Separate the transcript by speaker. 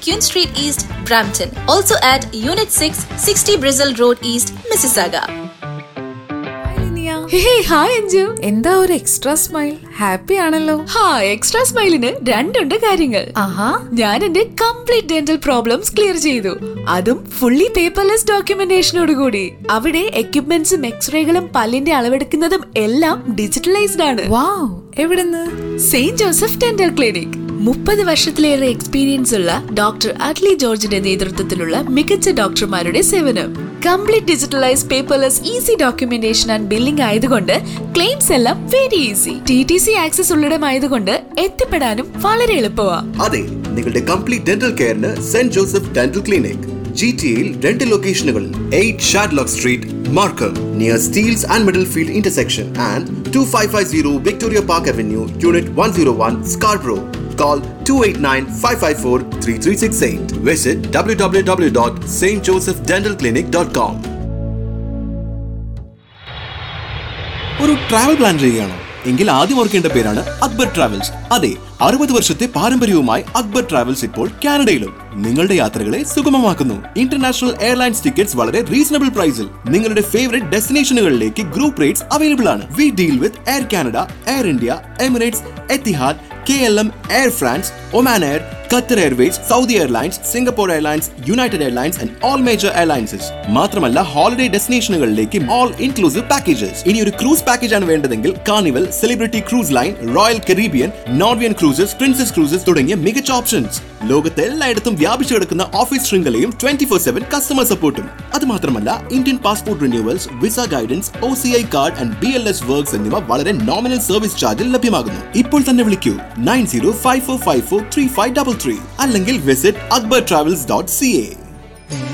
Speaker 1: Queen Street East, Brampton. Also at Unit 6, 60 Brazil Road East, Mississauga.
Speaker 2: Hey hi Anju എന്താ ഒരു extra smile happy ആണല്ലോ
Speaker 3: ഹാ extra സ്മൈലിന് രണ്ടുണ്ട് കാര്യങ്ങൾ
Speaker 2: ആഹാ
Speaker 3: ഞാൻ എന്റെ കംപ്ലീറ്റ് ഡെന്റൽ പ്രോബ്ലംസ് ക്ലിയർ ചെയ്തു അതും ഫുള്ളി പേപ്പർലെസ് ഡോക്യുമെന്റേഷനോട് കൂടി അവിടെ എക്യുപ്മെന്റ്സും എക്സ്റേകളും പല്ലിന്റെ അളവെടുക്കുന്നതും എല്ലാം ഡിജിറ്റലൈസ്ഡ് ആണ്
Speaker 2: വാവ് എവിടുന്ന്
Speaker 3: സെയിന്റ് ജോസഫ് ഡെന്റൽ ക്ലിനിക് മുപ്പത് വർഷത്തിലേറെ എക്സ്പീരിയൻസ് ഉള്ള ഡോക്ടർ അഡ്ലി ജോർജിന്റെ നേതൃത്വത്തിലുള്ള മികച്ച ഡോക്ടർമാരുടെ സേവനം complete digitalise paperless easy documentation and billing ആയതുകൊണ്ട് ക്ലെയിംസ് എല്ലാം very easy T T C access ഉള്ളിടമായതുകൊണ്ട് എത്തിപ്പെടാനും വളരെ എളുപ്പമാ
Speaker 4: അതെ നിങ്ങളുടെ കംപ്ലീറ്റ് ഡെന്റൽ കെയറിന് Saint Joseph dental clinic G T എയിൽ രണ്ട് ലൊക്കേഷനുകളിൽ eight Shadlock street Markham near Steeles and Middlefield intersection and two five five zero Victoria Park avenue unit one zero one Scarborough Call 289-554-3368. Visit www.stjosephdentalclinic.com.
Speaker 5: ഒരു travel plan ചെയ്യുകയാണോ എങ്കിൽ ആദ്യം ഓർക്കേണ്ട പേരാണ് Akbar travels അതെ അറുപത് വർഷത്തെ പാരമ്പര്യവുമായി അക്ബർ ട്രാവൽസ് ഇപ്പോൾ കാനഡയിലും നിങ്ങളുടെ യാത്രകളെ സുഗമമാക്കുന്നു ഇന്റർനാഷണൽ എയർലൈൻസ് ടിക്കറ്റ്സ് വളരെ റീസണബിൾ പ്രൈസിൽ നിങ്ങളുടെ ഫേവറേറ്റ് ഡെസ്റ്റിനേഷനുകളിലേക്ക് ഗ്രൂപ്പ് റേറ്റ്സ് അവൈലബിൾ ആണ് we deal with Air Canada Air India Emirates Etihad K L M Air France Oman Air Qatar Airways Saudi Airlines Singapore Airlines United Airlines and all major airlines മാത്രമല്ല holiday ഡെസ്റ്റിനേഷനുകളിലേക്ക് all inclusive packages ഇനി ഒരു cruise package ആണ് വേണ്ടതെങ്കിൽ Carnival Celebrity cruise line Royal Caribbean Norwegian cruises Princess cruises തുടങ്ങിയ മികച്ച options ലോകത്തെ എല്ലായിടത്തും വ്യാപിച്ചു കിടക്കുന്ന ഓഫീസ് ശൃംഖലയും ട്വന്റി ഫോർ സെവൻ കസ്റ്റമർ സപ്പോർട്ടും അത് മാത്രമല്ല Indian passport renewals visa guidance O C I card and B L S works എന്നിവ വളരെ നോമിനൽ സർവീസ് ചാർജിൽ ലഭ്യമാകുന്നു ഇപ്പോൾ തന്നെ വിളിക്കൂ nine zero five four five four three five double three അല്ലെങ്കിൽ visit Akbar travels dot C A